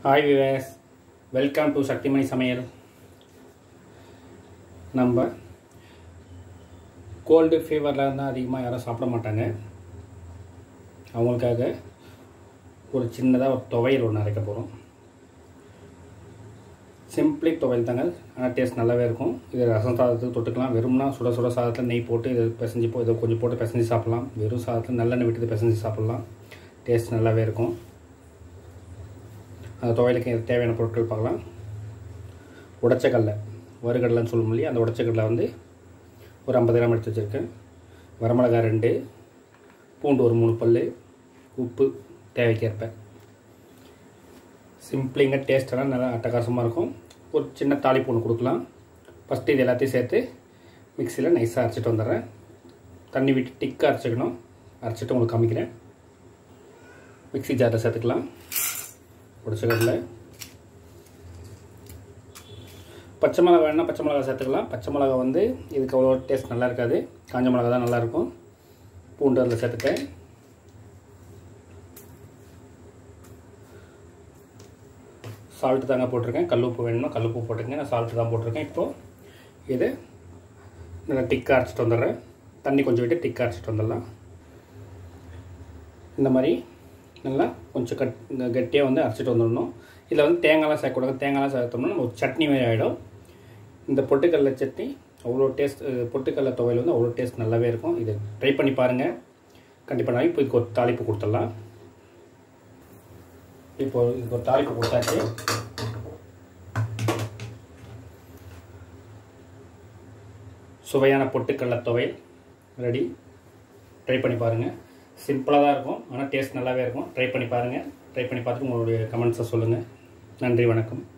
hi விவேஸ் welcome to Sakthimani சமையல் நம்ம கோல்டு ஃபீவரில் இருந்தால் அதிகமாக யாரும் சாப்பிட மாட்டாங்க அவங்களுக்காக ஒரு சின்னதாக ஒரு துவையல் ஒன்று அரைக்க போகிறோம் சிம்பிளி துவையல் தாங்க ஆனால் டேஸ்ட் நல்லாவே இருக்கும் இது ரசம் சாதத்துக்கு தொட்டுக்கலாம் வெறும்னா சுட சுட சாதத்தில் நெய் போட்டு இதை பிசைஞ்சு போ இதை கொஞ்சம் போட்டு பிசைஞ்சு சாப்பிட்லாம் வெறும் சாதத்தில் நல்லெண்ணெய் விட்டு பிசைஞ்சு சாப்பிட்லாம் டேஸ்ட் நல்லாவே இருக்கும் அந்த துவையலுக்கு எனக்கு தேவையான பொருட்கள் பார்க்கலாம் உடச்சக்கடலை வறுகடலைன்னு சொல்லும் இல்லையா அந்த உடச்சக்கடலை வந்து ஒரு ஐம்பது கிராம் எடுத்து வச்சுருக்கேன் வரமிளகாய் ரெண்டு பூண்டு ஒரு மூணு பல் உப்பு தேவைக்கேற்ப சிம்பிளிங்க டேஸ்டெல்லாம் நல்லா அட்டகாசமாக இருக்கும் ஒரு சின்ன தாளிப்பு ஒன்று கொடுக்கலாம் ஃபஸ்ட்டு இது எல்லாத்தையும் சேர்த்து மிக்சியில் நைஸாக அரைச்சிட்டு வந்துடுறேன் தண்ணி விட்டு டிக்காக அரைச்சிக்கணும் அரைச்சிட்டு உங்களுக்கு காமிக்கிறேன் மிக்சி ஜாரில் சேர்த்துக்கலாம் உடச்சக்கடலை பச்சை மிளகா வேணால் பச்சை மிளகா சேர்த்துக்கலாம் பச்சை மிளகா வந்து இதுக்கு அவ்வளோ டேஸ்ட் நல்லா இருக்காது காஞ்ச மிளகா தான் நல்லாயிருக்கும் பூண்டு அதில் சேர்த்துட்டேன் சால்ட்டு தாங்க போட்டிருக்கேன் கல் உப்பு வேணும்னா கல் உப்பு போட்டுருக்கேன் நான் சால்ட்டு தான் போட்டிருக்கேன் இப்போது இது நல்லா டிக்காக அரைச்சிட்டு வந்துடுறேன் தண்ணி கொஞ்சம் விட்டு டிக்காக அரைச்சிட்டு வந்துடலாம் இந்த மாதிரி நல்லா கொஞ்சம் கட் கட்டியாக வந்து அரைச்சிட்டு வந்துடணும் இதில் வந்து தேங்காய்லாம் சேர்க்கக்கூடாது தேங்காய்லாம் சேர்த்தோம்னா நம்ம ஒரு சட்னி மாதிரி ஆகிடும் இந்த பொட்டுக்கடலை சட்னி அவ்வளோ டேஸ்ட் பொட்டுக்கடலை துவையல் வந்து அவ்வளோ டேஸ்ட் நல்லாவே இருக்கும் இதை ட்ரை பண்ணி பாருங்கள் கண்டிப்பாக நான் இப்போ இதுக்கு ஒரு தாளிப்பு கொடுத்துடலாம் இப்போ இதுக்கு ஒரு தாளிப்பு கொடுத்தாச்சு சுவையான பொட்டுக்கடலை துவையல் ரெடி ட்ரை பண்ணி பாருங்கள் சிம்பிளாக தான் இருக்கும் ஆனால் டேஸ்ட் நல்லாவே இருக்கும் ட்ரை பண்ணி பாருங்கள் ட்ரை பண்ணி பார்த்துட்டு உங்களுடைய கமெண்ட்ஸை சொல்லுங்கள் நன்றி வணக்கம்